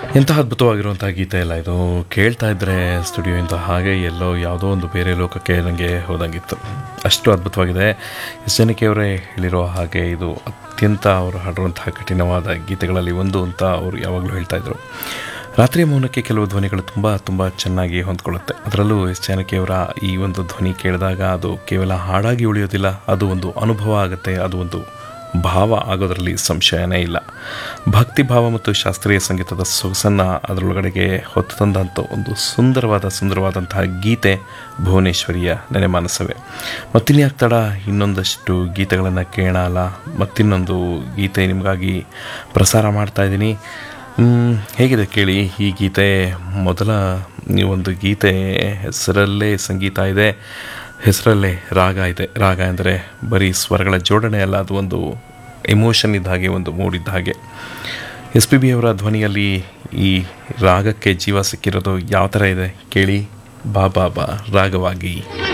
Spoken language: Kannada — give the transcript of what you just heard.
ಎಂಥ ಅದ್ಭುತವಾಗಿರುವಂಥ ಗೀತೆ ಇಲ್ಲ ಇದು ಕೇಳ್ತಾ ಇದ್ದರೆ ಸ್ಟುಡಿಯೋಯಿಂದ ಹಾಗೆ ಎಲ್ಲೋ ಯಾವುದೋ ಒಂದು ಬೇರೆ ಲೋಕಕ್ಕೆ ನನಗೆ ಹೋದಂಗಿತ್ತು ಅಷ್ಟು ಅದ್ಭುತವಾಗಿದೆ ಎಸ್ ಜನಕ್ಕೆ ಅವರೇ ಹೇಳಿರೋ ಹಾಗೆ ಇದು ಅತ್ಯಂತ ಅವರು ಹಾಡುವಂತಹ ಕಠಿಣವಾದ ಗೀತೆಗಳಲ್ಲಿ ಒಂದು ಅಂತ ಅವರು ಯಾವಾಗಲೂ ಹೇಳ್ತಾ ಇದ್ರು ರಾತ್ರಿ ಮೌನಕ್ಕೆ ಕೆಲವು ಧ್ವನಿಗಳು ತುಂಬ ತುಂಬ ಚೆನ್ನಾಗಿ ಹೊಂದ್ಕೊಳ್ಳುತ್ತೆ ಅದರಲ್ಲೂ ಎಸ್ ಜಾನಕಿಯವರ ಈ ಒಂದು ಧ್ವನಿ ಕೇಳಿದಾಗ ಅದು ಕೇವಲ ಹಾಡಾಗಿ ಉಳಿಯೋದಿಲ್ಲ ಅದು ಒಂದು ಅನುಭವ ಆಗುತ್ತೆ ಅದು ಒಂದು ಭಾವ ಆಗೋದರಲ್ಲಿ ಸಂಶಯನೇ ಇಲ್ಲ ಭಕ್ತಿ ಭಾವ ಮತ್ತು ಶಾಸ್ತ್ರೀಯ ಸಂಗೀತದ ಸೊಗಸನ್ನು ಅದರೊಳಗಡೆಗೆ ಹೊತ್ತು ತಂದಂಥ ಒಂದು ಸುಂದರವಾದ ಸುಂದರವಾದಂತಹ ಗೀತೆ ಭುವನೇಶ್ವರಿಯ ನೆನೆಮಾನಸವೇ ಮತ್ತಿನ್ಯಾಕೆ ತಡ ಇನ್ನೊಂದಷ್ಟು ಗೀತೆಗಳನ್ನು ಕೇಳಲ್ಲ ಮತ್ತಿನ್ನೊಂದು ಗೀತೆ ನಿಮಗಾಗಿ ಪ್ರಸಾರ ಮಾಡ್ತಾ ಇದ್ದೀನಿ ಮ್, ಹೇಗಿದೆ ಕೇಳಿ ಈ ಗೀತೆ ಮೊದಲ ಈ ಒಂದು ಗೀತೆ ಹೆಸರಲ್ಲೇ ಸಂಗೀತ ಇದೆ ಹೆಸರಲ್ಲೇ ರಾಗ ಇದೆ ರಾಗ ಅಂದರೆ ಬರೀ ಸ್ವರಗಳ ಜೋಡಣೆ ಅಲ್ಲ ಅದು ಒಂದು ಎಮೋಷನ್ ಇದ್ದ ಹಾಗೆ ಒಂದು ಮೂಡ್ ಇದ್ದ ಹಾಗೆ ಎಸ್ ಪಿ ಬಿ ಅವರ ಧ್ವನಿಯಲ್ಲಿ ಈ ರಾಗಕ್ಕೆ ಜೀವ ಸಿಕ್ಕಿರೋದು ಯಾವ ಥರ ಇದೆ ಕೇಳಿ ಬಾ ಬಾ ಬಾ ರಾಗವಾಗಿ